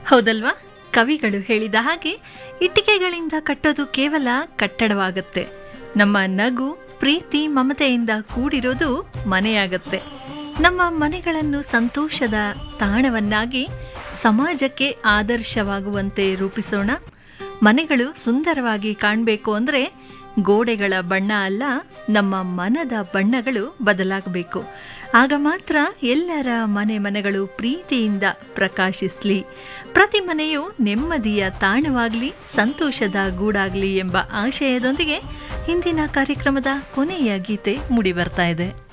ಹೌದಲ್ವಾ ಕವಿಗಳು ಹೇಳಿದ ಹಾಗೆ ಇಟ್ಟಿಗೆಗಳಿಂದ ಕಟ್ಟೋದು ಕೇವಲ ಕಟ್ಟಡವಾಗತ್ತೆ ನಮ್ಮ ನಗು ಪ್ರೀತಿ ಮಮತೆಯಿಂದ ಕೂಡಿರೋದು ಮನೆಯಾಗತ್ತೆ ನಮ್ಮ ಮನೆಗಳನ್ನು ಸಂತೋಷದ ತಾಣವನ್ನಾಗಿ ಸಮಾಜಕ್ಕೆ ಆದರ್ಶವಾಗುವಂತೆ ರೂಪಿಸೋಣ ಮನೆಗಳು ಸುಂದರವಾಗಿ ಕಾಣಬೇಕು ಅಂದರೆ ಗೋಡೆಗಳ ಬಣ್ಣ ಅಲ್ಲ ನಮ್ಮ ಮನದ ಬಣ್ಣಗಳು ಬದಲಾಗಬೇಕು ಆಗ ಮಾತ್ರ ಎಲ್ಲರ ಮನೆ ಮನೆಗಳು ಪ್ರೀತಿಯಿಂದ ಪ್ರಕಾಶಿಸ್ಲಿ ಪ್ರತಿ ಮನೆಯು ನೆಮ್ಮದಿಯ ತಾಣವಾಗಲಿ ಸಂತೋಷದ ಗೂಡಾಗಲಿ ಎಂಬ ಆಶಯದೊಂದಿಗೆ ಇಂದಿನ ಕಾರ್ಯಕ್ರಮದ ಕೊನೆಯ ಗೀತೆ ಮೂಡಿಬರ್ತಾ ಇದೆ